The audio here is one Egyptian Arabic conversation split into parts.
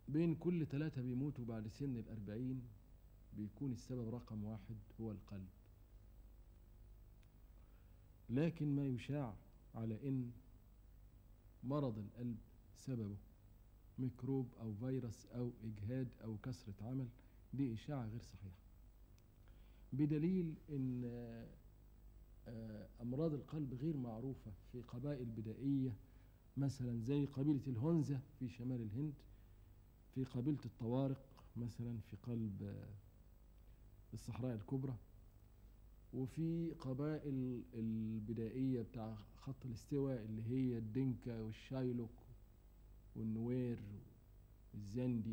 بين كل ثلاثة بيموتوا بعد سن الأربعين بيكون السبب رقم واحد هو القلب لكن ما يشاع على إن مرض القلب سببه ميكروب أو فيروس أو إجهاد أو كسرة عمل دي إشاعة غير صحيحة بدليل إن آه، آه، أمراض القلب غير معروفة في قبائل بدائية مثلا زي قبيلة الهنزة في شمال الهند في قبيلة الطوارق مثلا في قلب آه، الصحراء الكبرى وفي قبائل البدائية بتاع خط الاستواء اللي هي الدنكا والشايلوك والنوير والزندي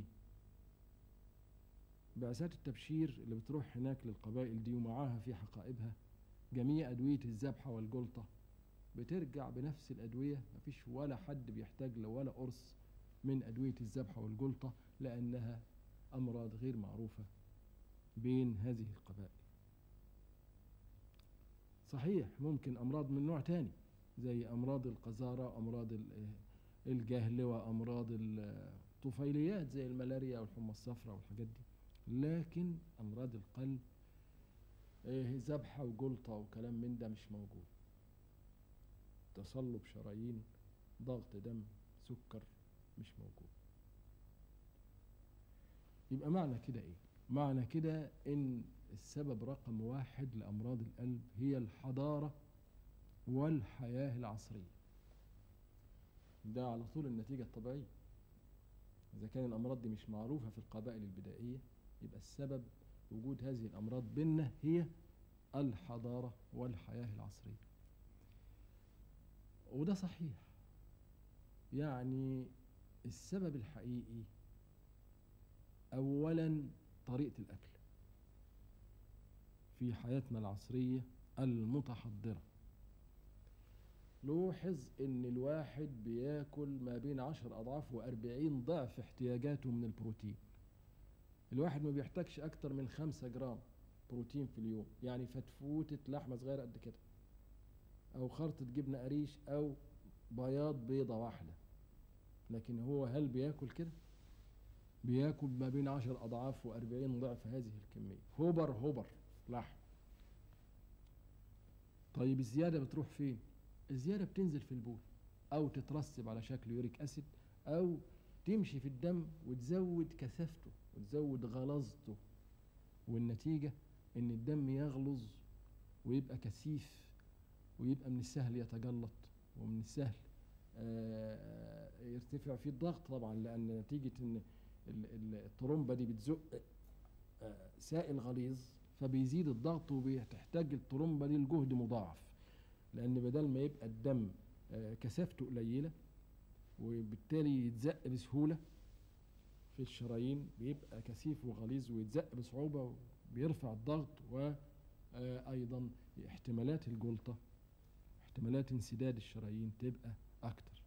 بعثات التبشير اللي بتروح هناك للقبائل دي ومعاها في حقائبها جميع أدوية الذبحة والجلطة بترجع بنفس الأدوية مفيش ولا حد بيحتاج لولا قرص من أدوية الذبحة والجلطة لأنها أمراض غير معروفة بين هذه القبائل صحيح ممكن أمراض من نوع تاني زي أمراض القذارة أمراض ال- الجهل وأمراض الطفيليات زي الملاريا والحمى الصفراء والحاجات دي لكن أمراض القلب إيه، ذبحة وجلطة وكلام من ده مش موجود تصلب شرايين ضغط دم سكر مش موجود يبقى معنى كده ايه معنى كده ان السبب رقم واحد لامراض القلب هي الحضاره والحياه العصريه ده على طول النتيجه الطبيعيه اذا كان الامراض دي مش معروفه في القبائل البدائيه يبقى السبب وجود هذه الامراض بيننا هي الحضاره والحياه العصريه وده صحيح يعني السبب الحقيقي اولا طريقه الاكل في حياتنا العصريه المتحضره لوحظ ان الواحد بياكل ما بين عشر اضعاف واربعين ضعف احتياجاته من البروتين الواحد ما بيحتاجش اكتر من خمسة جرام بروتين في اليوم يعني فتفوتة لحمة صغيرة قد كده او خرطة جبنة قريش او بياض بيضة واحدة لكن هو هل بياكل كده بياكل ما بين عشر أضعاف وأربعين ضعف هذه الكمية هوبر هوبر لحم طيب الزيادة بتروح فين الزيادة بتنزل في البول أو تترسب على شكل يوريك أسيد أو تمشي في الدم وتزود كثافته وتزود غلظته والنتيجة إن الدم يغلظ ويبقى كثيف ويبقى من السهل يتجلط ومن السهل آه، يرتفع فيه الضغط طبعا لأن نتيجة إن ال- ال- الطرمبة دي بتزق آه، سائل غليظ فبيزيد الضغط وبتحتاج الطرمبة دي لجهد مضاعف لأن بدل ما يبقى الدم آه، كثافته قليلة وبالتالي يتزق بسهولة في الشرايين بيبقى كثيف وغليظ ويتزق بصعوبة وبيرفع الضغط وأيضا احتمالات الجلطة احتمالات انسداد الشرايين تبقى أكتر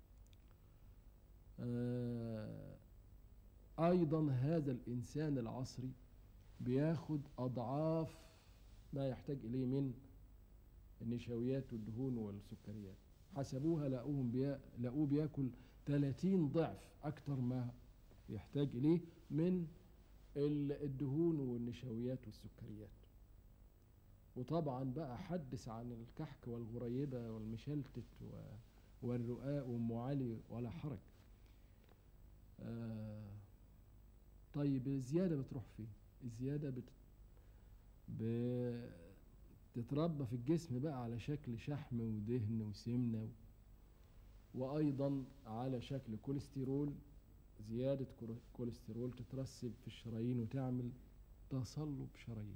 آه، أيضا هذا الإنسان العصري بياخد أضعاف ما يحتاج إليه من النشويات والدهون والسكريات حسبوها لقوهم بيا لقوه بياكل 30 ضعف أكتر ما يحتاج إليه من ال- الدهون والنشويات والسكريات وطبعا بقى حدث عن الكحك والغريبة والمشلتت و- والرقاق وأم علي ولا حرج آه طيب الزيادة بتروح فين؟ الزيادة بت... بتتربى في الجسم بقى على شكل شحم ودهن وسمنة و... وأيضا على شكل كوليسترول زيادة كورو- كوليسترول تترسب في الشرايين وتعمل تصلب شرايين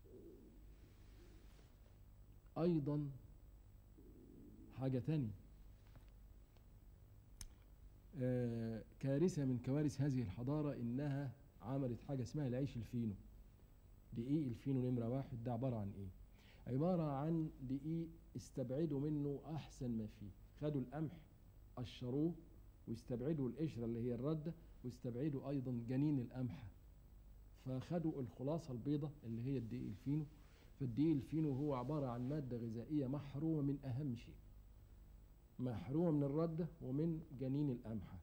أيضا حاجة تانية آه، كارثة من كوارث هذه الحضارة إنها عملت حاجة اسمها العيش الفينو دقيق الفينو نمرة واحد ده عبارة عن إيه؟ عبارة عن دقيق استبعدوا منه أحسن ما فيه خدوا القمح قشروه واستبعدوا القشرة اللي هي الردة واستبعدوا أيضا جنين القمحة فخدوا الخلاصة البيضة اللي هي الدقيق الفينو فالدقيق الفينو هو عبارة عن مادة غذائية محرومة من أهم شيء محرومة من الردة ومن جنين القمحة